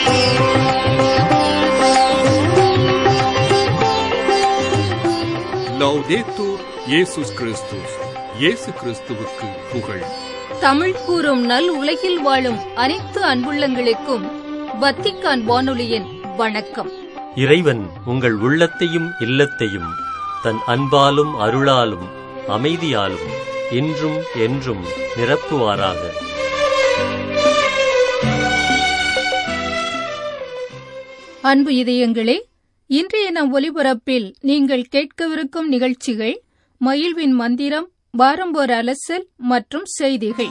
லௌதேத்தூர் இயேசுஸ் கிறிஸ்துஸ் இயேசு கிறிஸ்துவுக்கு புகழ் தமிழ் கூறும் நல் உலகில் வாழும் அனைத்து அன்புள்ளங்களுக்கும் வத்திக்கான் வானொலியின் வணக்கம் இறைவன் உங்கள் உள்ளத்தையும் இல்லத்தையும் தன் அன்பாலும் அருளாலும் அமைதியாலும் இன்றும் என்றும் நிரப்புவாராக அன்பு இதயங்களே இன்றைய நம் ஒலிபரப்பில் நீங்கள் கேட்கவிருக்கும் நிகழ்ச்சிகள் மயில்வின் மந்திரம் வாரம்போர் அலசல் மற்றும் செய்திகள்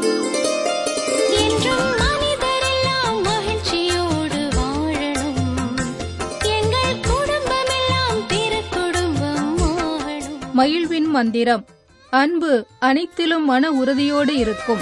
என்றும் மனிதரெல்லாம் மகிழ்ச்சியோடு வாழணும் எங்கள் குடும்பமெல்லாம் திருக்குடும்பம் ஆகணும் மயில்வின் மந்திரம் அன்பு அனைத்திலும் மன உறுதியோடு இருக்கும்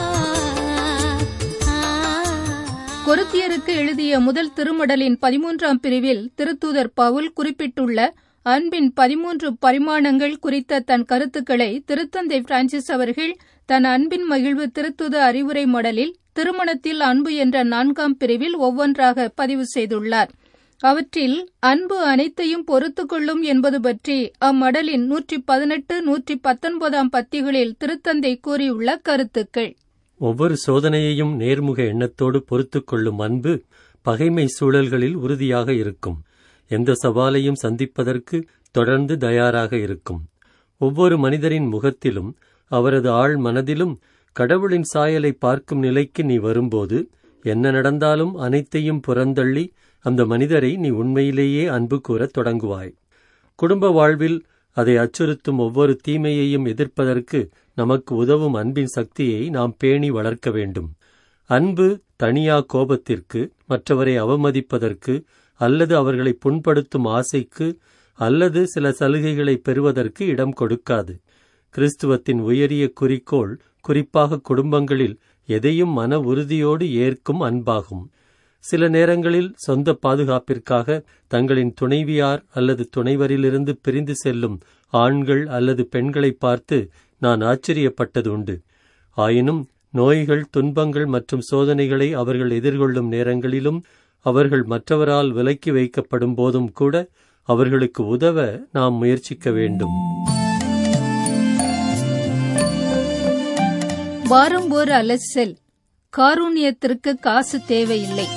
கொருத்தியருக்கு எழுதிய முதல் திருமடலின் பதிமூன்றாம் பிரிவில் திருத்தூதர் பவுல் குறிப்பிட்டுள்ள அன்பின் பதிமூன்று பரிமாணங்கள் குறித்த தன் கருத்துக்களை திருத்தந்தை பிரான்சிஸ் அவர்கள் தன் அன்பின் மகிழ்வு திருத்துத அறிவுரை மடலில் திருமணத்தில் அன்பு என்ற நான்காம் பிரிவில் ஒவ்வொன்றாக பதிவு செய்துள்ளார் அவற்றில் அன்பு அனைத்தையும் பொறுத்துக் கொள்ளும் என்பது பற்றி அம்மடலின் நூற்றி பதினெட்டு நூற்றி பத்தொன்பதாம் பத்திகளில் திருத்தந்தை கூறியுள்ள கருத்துக்கள் ஒவ்வொரு சோதனையையும் நேர்முக எண்ணத்தோடு பொறுத்துக் கொள்ளும் அன்பு பகைமை சூழல்களில் உறுதியாக இருக்கும் எந்த சவாலையும் சந்திப்பதற்கு தொடர்ந்து தயாராக இருக்கும் ஒவ்வொரு மனிதரின் முகத்திலும் அவரது ஆழ் மனதிலும் கடவுளின் சாயலை பார்க்கும் நிலைக்கு நீ வரும்போது என்ன நடந்தாலும் அனைத்தையும் புறந்தள்ளி அந்த மனிதரை நீ உண்மையிலேயே அன்பு கூறத் தொடங்குவாய் குடும்ப வாழ்வில் அதை அச்சுறுத்தும் ஒவ்வொரு தீமையையும் எதிர்ப்பதற்கு நமக்கு உதவும் அன்பின் சக்தியை நாம் பேணி வளர்க்க வேண்டும் அன்பு தனியா கோபத்திற்கு மற்றவரை அவமதிப்பதற்கு அல்லது அவர்களை புண்படுத்தும் ஆசைக்கு அல்லது சில சலுகைகளை பெறுவதற்கு இடம் கொடுக்காது கிறிஸ்துவத்தின் உயரிய குறிக்கோள் குறிப்பாக குடும்பங்களில் எதையும் மன உறுதியோடு ஏற்கும் அன்பாகும் சில நேரங்களில் சொந்த பாதுகாப்பிற்காக தங்களின் துணைவியார் அல்லது துணைவரிலிருந்து பிரிந்து செல்லும் ஆண்கள் அல்லது பெண்களை பார்த்து நான் ஆச்சரியப்பட்டது உண்டு ஆயினும் நோய்கள் துன்பங்கள் மற்றும் சோதனைகளை அவர்கள் எதிர்கொள்ளும் நேரங்களிலும் அவர்கள் மற்றவரால் விலக்கி வைக்கப்படும் போதும் கூட அவர்களுக்கு உதவ நாம் முயற்சிக்க வேண்டும் வாரம் ஒரு அலசல் காரூண்யத்திற்கு காசு தேவையில்லை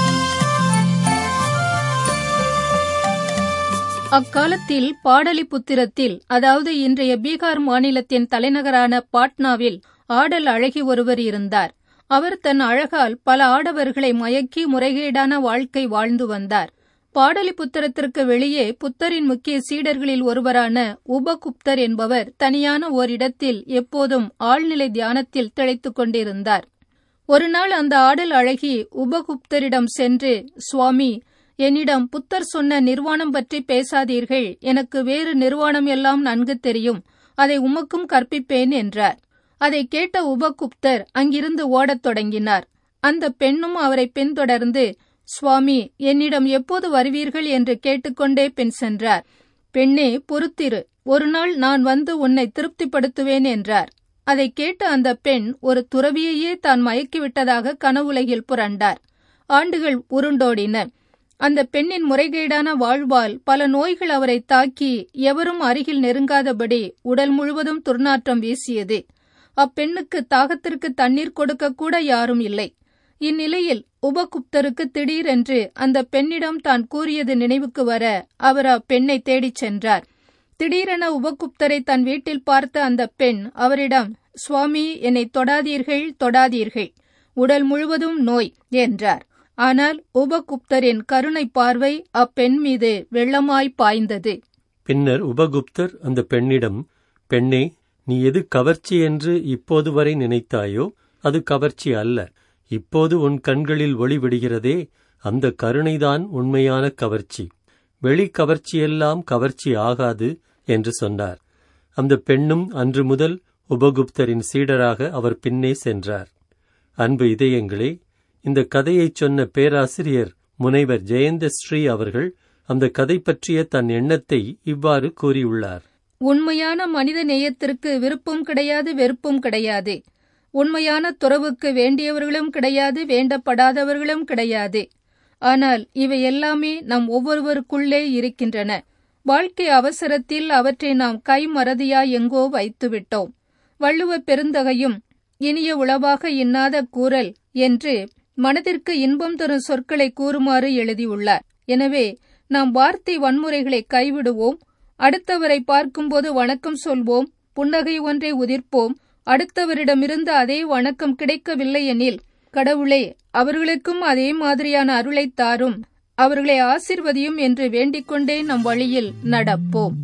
அக்காலத்தில் பாடலிபுத்திரத்தில் அதாவது இன்றைய பீகார் மாநிலத்தின் தலைநகரான பாட்னாவில் ஆடல் அழகி ஒருவர் இருந்தார் அவர் தன் அழகால் பல ஆடவர்களை மயக்கி முறைகேடான வாழ்க்கை வாழ்ந்து வந்தார் பாடலிபுத்திரத்திற்கு வெளியே புத்தரின் முக்கிய சீடர்களில் ஒருவரான உபகுப்தர் என்பவர் தனியான ஓரிடத்தில் எப்போதும் ஆழ்நிலை தியானத்தில் திளைத்துக் கொண்டிருந்தார் ஒருநாள் அந்த ஆடல் அழகி உபகுப்தரிடம் சென்று சுவாமி என்னிடம் புத்தர் சொன்ன நிர்வாணம் பற்றி பேசாதீர்கள் எனக்கு வேறு நிர்வாணம் எல்லாம் நன்கு தெரியும் அதை உமக்கும் கற்பிப்பேன் என்றார் அதை கேட்ட உபகுப்தர் அங்கிருந்து ஓடத் தொடங்கினார் அந்த பெண்ணும் அவரை பின்தொடர்ந்து சுவாமி என்னிடம் எப்போது வருவீர்கள் என்று கேட்டுக்கொண்டே பின் சென்றார் பெண்ணே பொறுத்திரு ஒருநாள் நான் வந்து உன்னை திருப்திப்படுத்துவேன் என்றார் அதை கேட்ட அந்த பெண் ஒரு துறவியையே தான் மயக்கிவிட்டதாக கனவுலகில் புரண்டார் ஆண்டுகள் உருண்டோடின அந்த பெண்ணின் முறைகேடான வாழ்வால் பல நோய்கள் அவரை தாக்கி எவரும் அருகில் நெருங்காதபடி உடல் முழுவதும் துர்நாற்றம் வீசியது அப்பெண்ணுக்கு தாகத்திற்கு தண்ணீர் கொடுக்க கூட யாரும் இல்லை இந்நிலையில் உபகுப்தருக்கு திடீரென்று அந்த பெண்ணிடம் தான் கூறியது நினைவுக்கு வர அவர் அப்பெண்ணை தேடிச் சென்றார் திடீரென உபகுப்தரை தன் வீட்டில் பார்த்த அந்த பெண் அவரிடம் சுவாமி என்னை தொடாதீர்கள் தொடாதீர்கள் உடல் முழுவதும் நோய் என்றார் ஆனால் உபகுப்தரின் கருணை பார்வை அப்பெண் மீது வெள்ளமாய் பாய்ந்தது பின்னர் உபகுப்தர் அந்த பெண்ணிடம் பெண்ணே நீ எது கவர்ச்சி என்று இப்போது வரை நினைத்தாயோ அது கவர்ச்சி அல்ல இப்போது உன் கண்களில் ஒளி விடுகிறதே அந்த கருணைதான் உண்மையான கவர்ச்சி வெளி கவர்ச்சியெல்லாம் கவர்ச்சி ஆகாது என்று சொன்னார் அந்த பெண்ணும் அன்று முதல் உபகுப்தரின் சீடராக அவர் பின்னே சென்றார் அன்பு இதயங்களே இந்த கதையைச் சொன்ன பேராசிரியர் முனைவர் ஜெயந்த ஸ்ரீ அவர்கள் அந்த கதை பற்றிய தன் எண்ணத்தை இவ்வாறு கூறியுள்ளார் உண்மையான மனித நேயத்திற்கு விருப்பம் கிடையாது வெறுப்பும் கிடையாது உண்மையான துறவுக்கு வேண்டியவர்களும் கிடையாது வேண்டப்படாதவர்களும் கிடையாது ஆனால் இவை எல்லாமே நம் ஒவ்வொருவருக்குள்ளே இருக்கின்றன வாழ்க்கை அவசரத்தில் அவற்றை நாம் கைமறதியா எங்கோ வைத்துவிட்டோம் வள்ளுவ பெருந்தகையும் இனிய உளவாக இன்னாத கூறல் என்று மனதிற்கு இன்பம் தரும் சொற்களை கூறுமாறு எழுதியுள்ளார் எனவே நாம் வார்த்தை வன்முறைகளை கைவிடுவோம் அடுத்தவரை பார்க்கும்போது வணக்கம் சொல்வோம் புன்னகை ஒன்றை உதிர்ப்போம் அடுத்தவரிடமிருந்து அதே வணக்கம் கிடைக்கவில்லை எனில் கடவுளே அவர்களுக்கும் அதே மாதிரியான அருளை தாரும் அவர்களை ஆசிர்வதியும் என்று வேண்டிக்கொண்டே நம் வழியில் நடப்போம்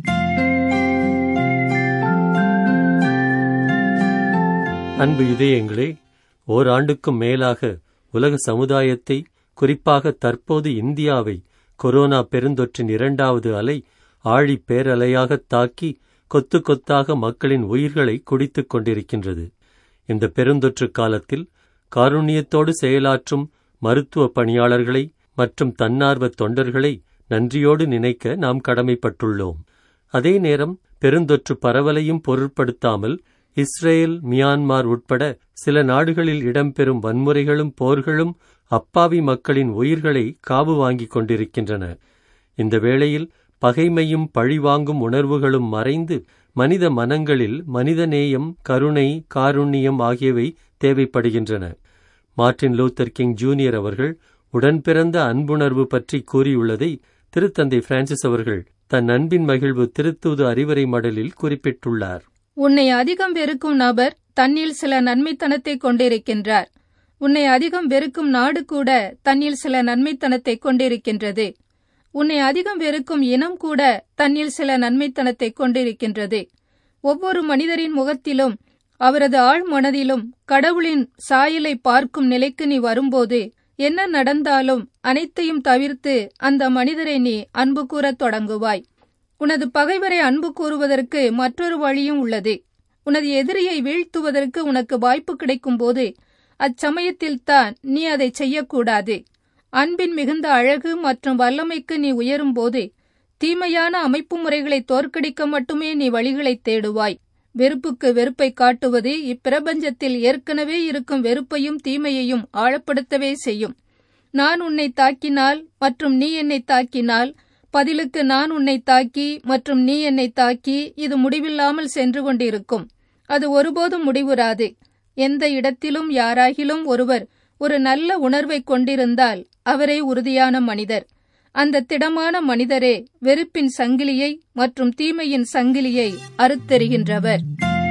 அன்பு இதயங்களே ஓராண்டுக்கும் மேலாக உலக சமுதாயத்தை குறிப்பாக தற்போது இந்தியாவை கொரோனா பெருந்தொற்றின் இரண்டாவது அலை ஆழி பேரலையாக தாக்கி கொத்து கொத்தாக மக்களின் உயிர்களை குடித்துக் கொண்டிருக்கின்றது இந்த பெருந்தொற்று காலத்தில் காருண்யத்தோடு செயலாற்றும் மருத்துவ பணியாளர்களை மற்றும் தன்னார்வ தொண்டர்களை நன்றியோடு நினைக்க நாம் கடமைப்பட்டுள்ளோம் அதே நேரம் பெருந்தொற்று பரவலையும் பொருட்படுத்தாமல் இஸ்ரேல் மியான்மார் உட்பட சில நாடுகளில் இடம்பெறும் வன்முறைகளும் போர்களும் அப்பாவி மக்களின் உயிர்களை காவு வாங்கிக் கொண்டிருக்கின்றன இந்த வேளையில் பகைமையும் பழிவாங்கும் உணர்வுகளும் மறைந்து மனித மனங்களில் மனிதநேயம் கருணை காருண்யம் ஆகியவை தேவைப்படுகின்றன மார்ட்டின் லூத்தர் கிங் ஜூனியர் அவர்கள் உடன்பிறந்த அன்புணர்வு பற்றி கூறியுள்ளதை திருத்தந்தை பிரான்சிஸ் அவர்கள் தன் அன்பின் மகிழ்வு திருத்தூது அறிவுரை மடலில் குறிப்பிட்டுள்ளார் உன்னை அதிகம் வெறுக்கும் நபர் தன்னில் சில நன்மைத்தனத்தை கொண்டிருக்கின்றார் உன்னை அதிகம் வெறுக்கும் நாடு கூட தன்னில் சில நன்மைத்தனத்தை கொண்டிருக்கின்றது உன்னை அதிகம் வெறுக்கும் இனம் கூட தன்னில் சில நன்மைத்தனத்தை கொண்டிருக்கின்றது ஒவ்வொரு மனிதரின் முகத்திலும் அவரது ஆழ் மனதிலும் கடவுளின் சாயலை பார்க்கும் நிலைக்கு நீ வரும்போது என்ன நடந்தாலும் அனைத்தையும் தவிர்த்து அந்த மனிதரை நீ அன்பு கூறத் தொடங்குவாய் உனது பகைவரை அன்பு கூறுவதற்கு மற்றொரு வழியும் உள்ளது உனது எதிரியை வீழ்த்துவதற்கு உனக்கு வாய்ப்பு கிடைக்கும்போது அச்சமயத்தில்தான் நீ அதை செய்யக்கூடாது அன்பின் மிகுந்த அழகு மற்றும் வல்லமைக்கு நீ உயரும்போது தீமையான அமைப்பு முறைகளை தோற்கடிக்க மட்டுமே நீ வழிகளை தேடுவாய் வெறுப்புக்கு வெறுப்பை காட்டுவது இப்பிரபஞ்சத்தில் ஏற்கனவே இருக்கும் வெறுப்பையும் தீமையையும் ஆழப்படுத்தவே செய்யும் நான் உன்னை தாக்கினால் மற்றும் நீ என்னை தாக்கினால் பதிலுக்கு நான் உன்னை தாக்கி மற்றும் நீ என்னை தாக்கி இது முடிவில்லாமல் சென்று கொண்டிருக்கும் அது ஒருபோதும் முடிவுறாது எந்த இடத்திலும் யாராகிலும் ஒருவர் ஒரு நல்ல உணர்வை கொண்டிருந்தால் அவரே உறுதியான மனிதர் அந்த திடமான மனிதரே வெறுப்பின் சங்கிலியை மற்றும் தீமையின் சங்கிலியை அறுத்தெறிகின்றவர்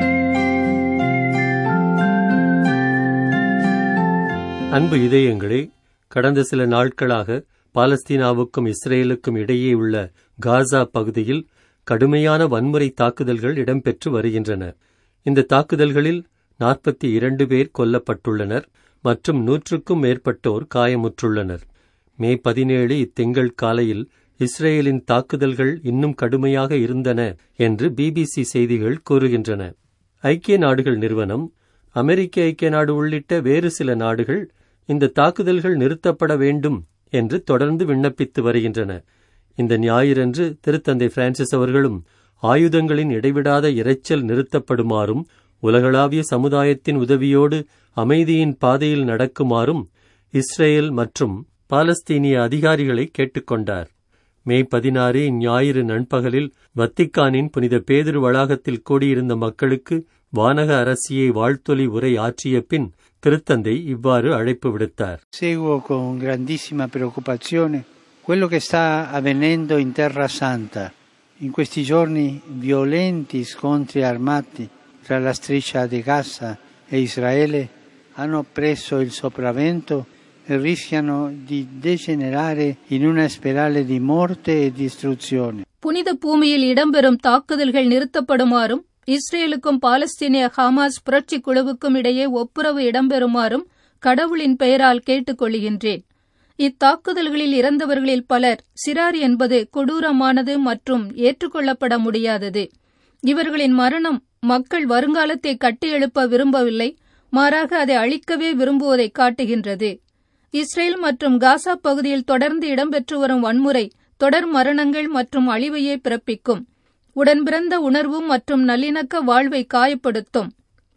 அன்பு இதயங்களே கடந்த சில நாட்களாக பாலஸ்தீனாவுக்கும் இஸ்ரேலுக்கும் இடையே உள்ள காசா பகுதியில் கடுமையான வன்முறை தாக்குதல்கள் இடம்பெற்று வருகின்றன இந்த தாக்குதல்களில் நாற்பத்தி இரண்டு பேர் கொல்லப்பட்டுள்ளனர் மற்றும் நூற்றுக்கும் மேற்பட்டோர் காயமுற்றுள்ளனர் மே பதினேழு இத்திங்கள் காலையில் இஸ்ரேலின் தாக்குதல்கள் இன்னும் கடுமையாக இருந்தன என்று பிபிசி செய்திகள் கூறுகின்றன ஐக்கிய நாடுகள் நிறுவனம் அமெரிக்க ஐக்கிய நாடு உள்ளிட்ட வேறு சில நாடுகள் இந்த தாக்குதல்கள் நிறுத்தப்பட வேண்டும் என்று தொடர்ந்து விண்ணப்பித்து வருகின்றன இந்த ஞாயிறன்று திருத்தந்தை பிரான்சிஸ் அவர்களும் ஆயுதங்களின் இடைவிடாத இரைச்சல் நிறுத்தப்படுமாறும் உலகளாவிய சமுதாயத்தின் உதவியோடு அமைதியின் பாதையில் நடக்குமாறும் இஸ்ரேல் மற்றும் பாலஸ்தீனிய அதிகாரிகளை கேட்டுக்கொண்டார் மே பதினாறு இஞ்ஞாயிறு நண்பகலில் வத்திக்கானின் புனித பேதிரு வளாகத்தில் கூடியிருந்த மக்களுக்கு வானக அரசியை வாழ்த்தொலி உரை ஆற்றிய பின் திருத்தந்தை இவ்வாறு அழைப்பு விடுத்தார் Seguo con grandissima preoccupazione quello che sta avvenendo in Terra Santa. In questi giorni violenti scontri armati tra la striscia di Gaza e Israele hanno preso il sopravvento e rischiano di degenerare in una spirale di morte e distruzione. புனித பூமியில் இடம்பெறும் தாக்குதல்கள் நிறுத்தப்படுமாறும் இஸ்ரேலுக்கும் பாலஸ்தீனிய Hamas புரட்சி குழுவுக்கும் இடையே ஒப்புரவு இடம்பெறுமாறும் கடவுளின் பெயரால் கேட்டுக்கொள்கின்றேன் இத்தாக்குதல்களில் இறந்தவர்களில் பலர் சிறார் என்பது கொடூரமானது மற்றும் ஏற்றுக்கொள்ளப்பட முடியாதது இவர்களின் மரணம் மக்கள் வருங்காலத்தை கட்டியெழுப்ப விரும்பவில்லை மாறாக அதை அழிக்கவே விரும்புவதை காட்டுகின்றது இஸ்ரேல் மற்றும் காசா பகுதியில் தொடர்ந்து இடம்பெற்று வரும் வன்முறை தொடர் மரணங்கள் மற்றும் அழிவையே பிறப்பிக்கும் உடன்பிறந்த உணர்வு மற்றும் நல்லிணக்க வாழ்வை காயப்படுத்தும்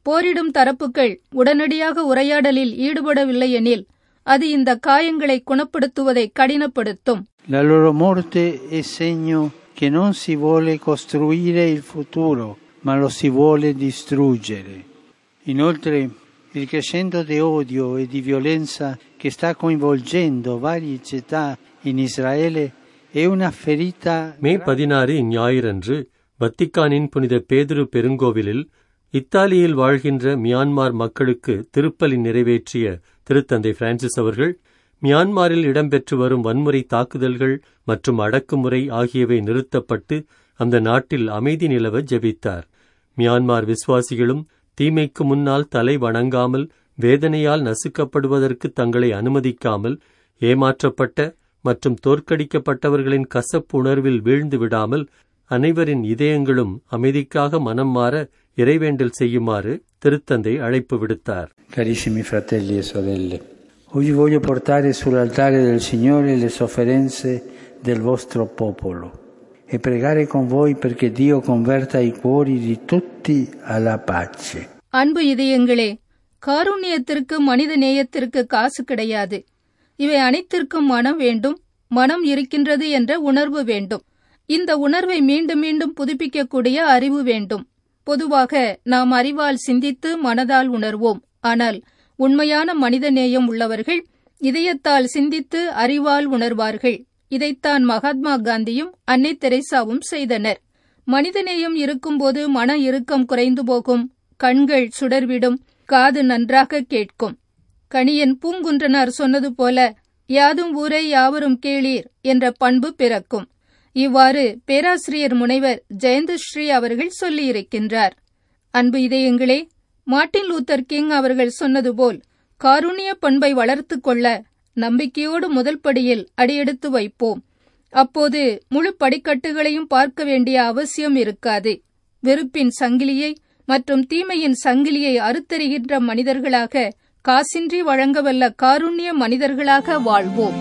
போரிடும் தரப்புகள் உடனடியாக உரையாடலில் ஈடுபடவில்லை எனில் அது இந்த காயங்களை குணப்படுத்துவதை கடினப்படுத்தும் La loro morte è segno che non si vuole costruire il futuro, ma lo si vuole distruggere. Inoltre, il crescendo di odio e di violenza che sta coinvolgendo varie città in Israele è una ferita மே பதினாறு ஞாயிறன்று வத்திக்கானின் புனித பேதுரு பெருங்கோவிலில் இத்தாலியில் வாழ்கின்ற Myanmar மக்களுக்கு திருப்பலி நிறைவேற்றிய திருத்தந்தை பிரான்சிஸ் அவர்கள் மியான்மாரில் இடம்பெற்று வரும் வன்முறை தாக்குதல்கள் மற்றும் அடக்குமுறை ஆகியவை நிறுத்தப்பட்டு அந்த நாட்டில் அமைதி நிலவ ஜெபித்தார் மியான்மார் விசுவாசிகளும் தீமைக்கு முன்னால் தலை வணங்காமல் வேதனையால் நசுக்கப்படுவதற்கு தங்களை அனுமதிக்காமல் ஏமாற்றப்பட்ட மற்றும் தோற்கடிக்கப்பட்டவர்களின் கசப்பு உணர்வில் வீழ்ந்து விடாமல் அனைவரின் இதயங்களும் அமைதிக்காக மனம் மாற இறைவேண்டல் செய்யுமாறு திருத்தந்தை அழைப்பு விடுத்தார் Carissimi fratelli e sorelle, oggi voglio portare sull'altare del Signore le sofferenze del vostro popolo e pregare con voi perché Dio converta i cuori di tutti alla pace. அன்பு இதயங்களே காருண்யத்திற்கு மனித நேயத்திற்கு காசு கிடையாது இவை அனைத்திற்கும் மனம் வேண்டும் மனம் இருக்கின்றது என்ற உணர்வு வேண்டும் இந்த உணர்வை மீண்டும் மீண்டும் புதுப்பிக்கக்கூடிய அறிவு வேண்டும் பொதுவாக நாம் அறிவால் சிந்தித்து மனதால் உணர்வோம் ஆனால் உண்மையான மனித நேயம் உள்ளவர்கள் இதயத்தால் சிந்தித்து அறிவால் உணர்வார்கள் இதைத்தான் மகாத்மா காந்தியும் அன்னை தெரேசாவும் செய்தனர் மனிதநேயம் இருக்கும்போது மன இறுக்கம் குறைந்து போகும் கண்கள் சுடர்விடும் காது நன்றாக கேட்கும் கணியன் பூங்குன்றனார் சொன்னது போல யாதும் ஊரை யாவரும் கேளீர் என்ற பண்பு பிறக்கும் இவ்வாறு பேராசிரியர் முனைவர் ஜெயந்தஸ்ரீ அவர்கள் சொல்லியிருக்கின்றார் அன்பு இதயங்களே மார்ட்டின் லூத்தர் கிங் அவர்கள் சொன்னது போல் காருண்ய பண்பை வளர்த்து கொள்ள நம்பிக்கையோடு முதல் படியில் அடியெடுத்து வைப்போம் அப்போது முழு படிக்கட்டுகளையும் பார்க்க வேண்டிய அவசியம் இருக்காது வெறுப்பின் சங்கிலியை மற்றும் தீமையின் சங்கிலியை அறுத்தறிகின்ற மனிதர்களாக காசின்றி வழங்கவல்ல காருண்ய மனிதர்களாக வாழ்வோம்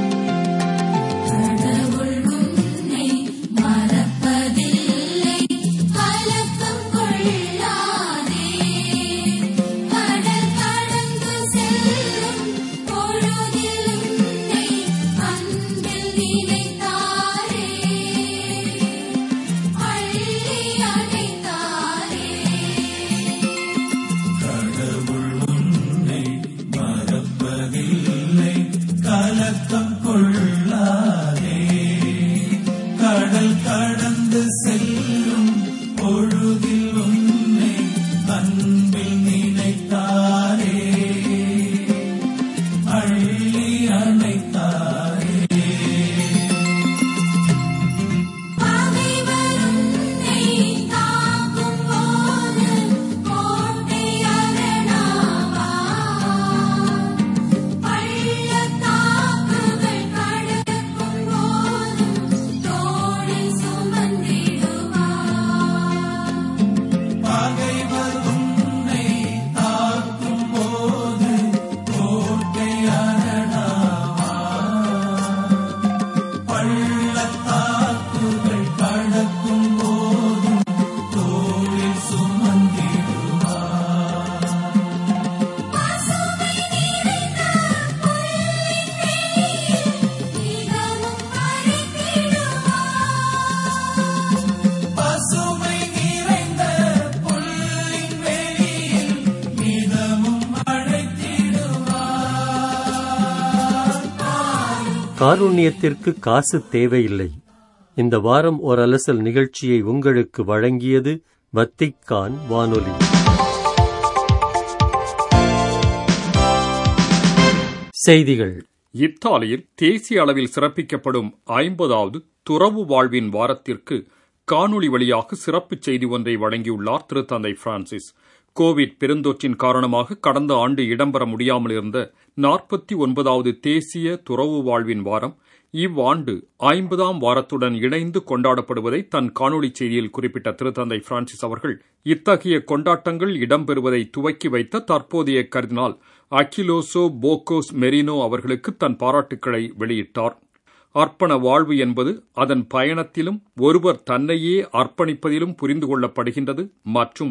கலக்கம் கொள்ளாதே கடல் கடந்து செல்லும் பொழுதிலும் உன்னை அன்பில் நினைத்தாரே அள்ளி அணைத்தாரே கலக்கம் கொள்ளாதே கடல் கடந்து செல்லும் பொழுதில் உன்னை அன்பில் நினைத்தாரே அள்ளி அணைத்தாரே பகைவரும் உன்னை தாக்கும் போது கோட்டை அரணாவா பள்ளத்தாக்குகள் கடக்கும் போதும் தோளில் சுமந்திடுவார் பகைவர் உன்னை தாக்கும் போது கோட்டை அரணாவா பள்ளத்தாக்குகள் கடக்கும் போதும் தோளில் சுமந்திடுவார் மிகவும் அழைத்திடுவார் பசுமை நிறைந்த புல்லின் வெளியில் மிதமும் அழைத்திடுவார் காருண்யத்திற்கு காசு தேவையில்லை இந்த வாரம் ஓர் அலசல் நிகழ்ச்சியை உங்களுக்கு வழங்கியது வத்திக்கான் வானொலி செய்திகள் இத்தாலியில் தேசிய அளவில் சிறப்பிக்கப்படும் ஐம்பதாவது துறவு வாழ்வின் வாரத்திற்கு காணொளி வழியாக சிறப்புச் செய்தி ஒன்றை வழங்கியுள்ளார் திருத்தந்தை பிரான்சிஸ் கோவிட் பெருந்தொற்றின் காரணமாக கடந்த ஆண்டு இடம்பெற முடியாமல் இருந்த நாற்பத்தி ஒன்பதாவது தேசிய துறவு வாழ்வின் வாரம் இவ்வாண்டு ஐம்பதாம் வாரத்துடன் இணைந்து கொண்டாடப்படுவதை தன் காணொளி செய்தியில் குறிப்பிட்ட திருத்தந்தை பிரான்சிஸ் அவர்கள் இத்தகைய கொண்டாட்டங்கள் இடம்பெறுவதை துவக்கி வைத்த தற்போதைய கர்தினால் அகிலோசோ போக்கோஸ் மெரினோ அவர்களுக்கு தன் பாராட்டுக்களை வெளியிட்டார் அர்ப்பண வாழ்வு என்பது அதன் பயணத்திலும் ஒருவர் தன்னையே அர்ப்பணிப்பதிலும் புரிந்து கொள்ளப்படுகின்றது மற்றும்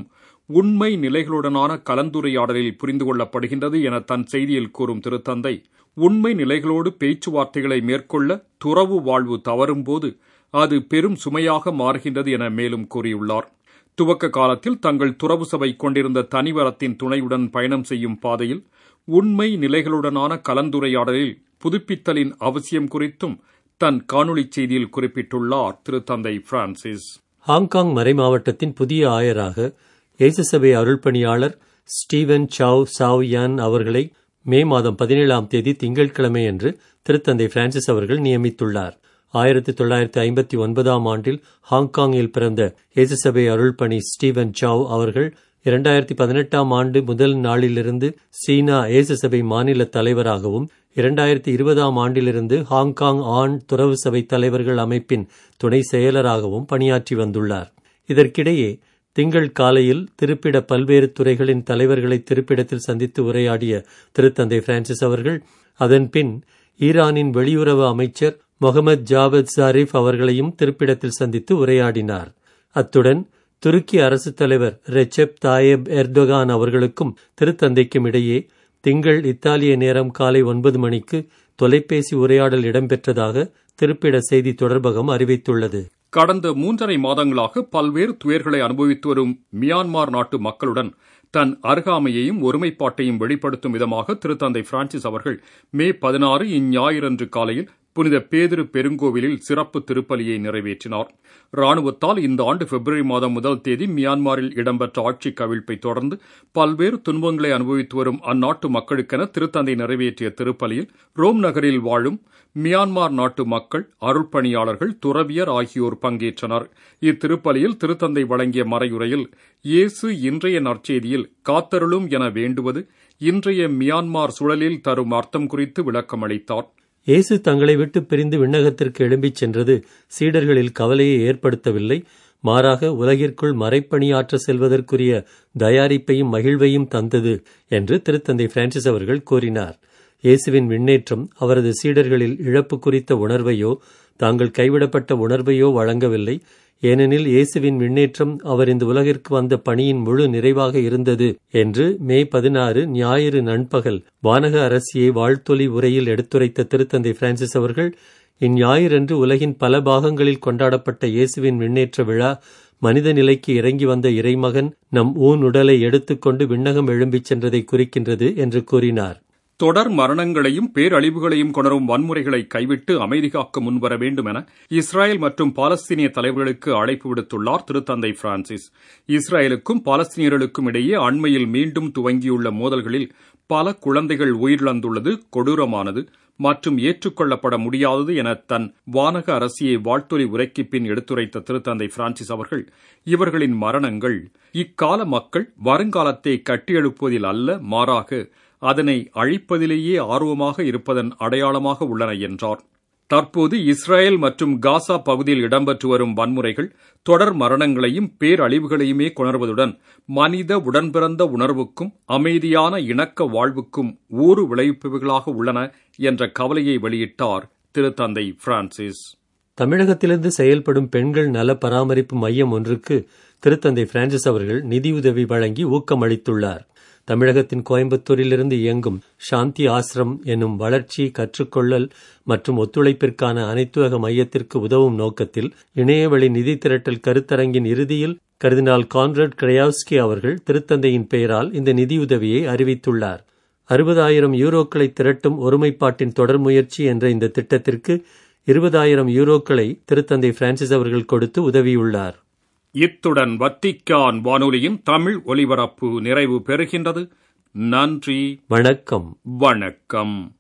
உண்மை நிலைகளுடனான கலந்துரையாடலில் புரிந்து கொள்ளப்படுகின்றது என தன் செய்தியில் கூறும் திருத்தந்தை உண்மை நிலைகளோடு பேச்சுவார்த்தைகளை மேற்கொள்ள துறவு வாழ்வு தவறும்போது அது பெரும் சுமையாக மாறுகின்றது என மேலும் கூறியுள்ளார் துவக்க காலத்தில் தங்கள் துறவு சபை கொண்டிருந்த தனிவரத்தின் துணையுடன் பயணம் செய்யும் பாதையில் உண்மை நிலைகளுடனான கலந்துரையாடலில் புதுப்பித்தலின் அவசியம் குறித்தும் தன் காணொளி செய்தியில் குறிப்பிட்டுள்ளார் திருத்தந்தை பிரான்சிஸ் ஹாங்காங் மறைமாவட்டத்தின் புதிய ஆயராக இயேசுசபை அருள்பணியாளர் ஸ்டீவன் சாவ் சாவ் யான் அவர்களை மே மாதம் பதினேழாம் தேதி திங்கட்கிழமை அன்று திருத்தந்தை பிரான்சிஸ் அவர்கள் நியமித்துள்ளார் ஆயிரத்தி தொள்ளாயிரத்தி ஐம்பத்தி ஒன்பதாம் ஆண்டில் ஹாங்காங்கில் பிறந்த இயேசுசபை அருள்பணி ஸ்டீவன் சாவ் அவர்கள் இரண்டாயிரத்தி பதினெட்டாம் ஆண்டு முதல் நாளிலிருந்து சீனா இயேசுசபை மாநில தலைவராகவும் இரண்டாயிரத்தி இருபதாம் ஆண்டிலிருந்து ஹாங்காங் ஆண் துறவு சபை தலைவர்கள் அமைப்பின் துணை செயலராகவும் பணியாற்றி வந்துள்ளார் இதற்கிடையே திங்கள் காலையில் திருப்பிட பல்வேறு துறைகளின் தலைவர்களை திருப்பிடத்தில் சந்தித்து உரையாடிய திருத்தந்தை பிரான்சிஸ் அவர்கள் அதன்பின் ஈரானின் வெளியுறவு அமைச்சர் முகமது ஜாவத் ஜாரிஃப் அவர்களையும் திருப்பிடத்தில் சந்தித்து உரையாடினார் அத்துடன் துருக்கி அரசுத் தலைவர் ரெச்செப் தாயப் எர்டோகான் அவர்களுக்கும் திருத்தந்தைக்கும் இடையே திங்கள் இத்தாலிய நேரம் காலை ஒன்பது மணிக்கு தொலைபேசி உரையாடல் இடம்பெற்றதாக திருப்பிட செய்தி தொடர்பகம் அறிவித்துள்ளது கடந்த மூன்றரை மாதங்களாக பல்வேறு துயர்களை அனுபவித்து வரும் மியான்மார் நாட்டு மக்களுடன் தன் அருகாமையையும் ஒருமைப்பாட்டையும் வெளிப்படுத்தும் விதமாக திருத்தந்தை பிரான்சிஸ் அவர்கள் மே பதினாறு இஞ்ஞாயிறன்று காலையில் புனித பேதிரு பெருங்கோவிலில் சிறப்பு திருப்பலியை நிறைவேற்றினார் ராணுவத்தால் இந்த ஆண்டு பிப்ரவரி மாதம் முதல் தேதி மியான்மரில் இடம்பெற்ற ஆட்சி கவிழ்ப்பை தொடர்ந்து பல்வேறு துன்பங்களை அனுபவித்து வரும் அந்நாட்டு மக்களுக்கென திருத்தந்தை நிறைவேற்றிய திருப்பலியில் ரோம் நகரில் வாழும் மியான்மார் நாட்டு மக்கள் அருள்பணியாளர்கள் துறவியர் ஆகியோர் பங்கேற்றனர் இத்திருப்பலியில் திருத்தந்தை வழங்கிய மறையுரையில் இயேசு இன்றைய நற்செய்தியில் காத்தருளும் என வேண்டுவது இன்றைய மியான்மார் சூழலில் தரும் அர்த்தம் குறித்து விளக்கமளித்தார் இயேசு தங்களை விட்டு பிரிந்து விண்ணகத்திற்கு எழும்பிச் சென்றது சீடர்களில் கவலையை ஏற்படுத்தவில்லை மாறாக உலகிற்குள் மறைப்பணியாற்ற செல்வதற்குரிய தயாரிப்பையும் மகிழ்வையும் தந்தது என்று திருத்தந்தை பிரான்சிஸ் அவர்கள் கூறினார் இயேசுவின் விண்ணேற்றம் அவரது சீடர்களில் இழப்பு குறித்த உணர்வையோ தாங்கள் கைவிடப்பட்ட உணர்வையோ வழங்கவில்லை ஏனெனில் இயேசுவின் விண்ணேற்றம் அவர் இந்த உலகிற்கு வந்த பணியின் முழு நிறைவாக இருந்தது என்று மே பதினாறு ஞாயிறு நண்பகல் வானக அரசியை வாழ்த்தொலி உரையில் எடுத்துரைத்த திருத்தந்தை பிரான்சிஸ் அவர்கள் இந்ஞாயிறன்று உலகின் பல பாகங்களில் கொண்டாடப்பட்ட இயேசுவின் விண்ணேற்ற விழா மனித நிலைக்கு இறங்கி வந்த இறைமகன் நம் ஊன் உடலை எடுத்துக்கொண்டு விண்ணகம் எழும்பிச் சென்றதை குறிக்கின்றது என்று கூறினார் தொடர் மரணங்களையும் பேரழிவுகளையும் கொணரும் வன்முறைகளை கைவிட்டு அமைதி காக்க முன்வர வேண்டும் என இஸ்ரேல் மற்றும் பாலஸ்தீனிய தலைவர்களுக்கு அழைப்பு விடுத்துள்ளார் திருத்தந்தை பிரான்சிஸ் இஸ்ரேலுக்கும் பாலஸ்தீனியர்களுக்கும் இடையே அண்மையில் மீண்டும் துவங்கியுள்ள மோதல்களில் பல குழந்தைகள் உயிரிழந்துள்ளது கொடூரமானது மற்றும் ஏற்றுக்கொள்ளப்பட முடியாதது என தன் வானக அரசியை வாழ்த்தொலி உரைக்கு பின் எடுத்துரைத்த திருத்தந்தை பிரான்சிஸ் அவர்கள் இவர்களின் மரணங்கள் இக்கால மக்கள் வருங்காலத்தை கட்டியெழுப்புவதில் அல்ல மாறாக அதனை அழிப்பதிலேயே ஆர்வமாக இருப்பதன் அடையாளமாக உள்ளன என்றார் தற்போது இஸ்ரேல் மற்றும் காசா பகுதியில் இடம்பெற்று வரும் வன்முறைகள் தொடர் மரணங்களையும் பேரழிவுகளையுமே கொணர்வதுடன் மனித உடன்பிறந்த உணர்வுக்கும் அமைதியான இணக்க வாழ்வுக்கும் ஊறு விளைவிப்பவைகளாக உள்ளன என்ற கவலையை வெளியிட்டார் திருத்தந்தை பிரான்சிஸ் தமிழகத்திலிருந்து செயல்படும் பெண்கள் நல பராமரிப்பு மையம் ஒன்றுக்கு திருத்தந்தை பிரான்சிஸ் அவர்கள் நிதியுதவி வழங்கி ஊக்கமளித்துள்ளார் தமிழகத்தின் கோயம்புத்தூரிலிருந்து இயங்கும் சாந்தி ஆசிரம் எனும் வளர்ச்சி கற்றுக்கொள்ளல் மற்றும் ஒத்துழைப்பிற்கான அனைத்துலக மையத்திற்கு உதவும் நோக்கத்தில் இணையவழி நிதி திரட்டல் கருத்தரங்கின் இறுதியில் கர்தினால் கான்ரட் கிரையாவ்ஸ்கி அவர்கள் திருத்தந்தையின் பெயரால் இந்த நிதியுதவியை அறிவித்துள்ளார் அறுபதாயிரம் யூரோக்களை திரட்டும் ஒருமைப்பாட்டின் தொடர் முயற்சி என்ற இந்த திட்டத்திற்கு இருபதாயிரம் யூரோக்களை திருத்தந்தை பிரான்சிஸ் அவர்கள் கொடுத்து உதவியுள்ளார் இத்துடன் வத்திக்கான் வானொலியின் தமிழ் ஒலிபரப்பு நிறைவு பெறுகின்றது நன்றி வணக்கம் வணக்கம்